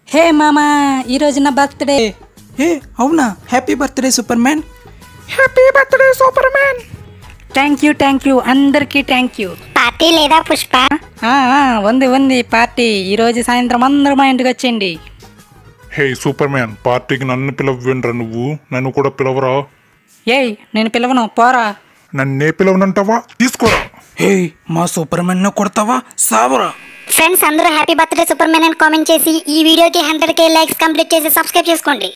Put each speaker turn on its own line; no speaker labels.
హే మామా ఈరోజు నా బర్త్డే
ఏ అవునా happy birthday superman
happy birthday superman thank you thank you అందరికీ థ్యాంక్ యూ
పార్టీ లేదా పుష్ప
ఆ, ఆ, ఉంది ఉంది పార్టీ ఈరోజు సాయంత్రం అందరూ మా ఇంటికి వచ్చేయండి
హే సూపర్ మ్యాన్ పార్టీకి నన్ను పిలవ్వేండ్రా నువ్వు నన్ను కూడా పిలవరా
ఏయ్ నేను పిలవను పోరా
నన్నే పిలవనంటావా తీసుకోరా
హే మా సూపర్ మ్యాన్ కొడతావా సావరా
ఫ్రెండ్స్ అందరూ హ్యాపీ బర్త్డే సూపర్ మ్యాన్ అని కామెంట్ చేసి ఈ వీడియోకి హండ్రెడ్ కే లైక్స్ కంప్లీట్ చేసి సబ్స్క్రైబ్ చేసుకోండి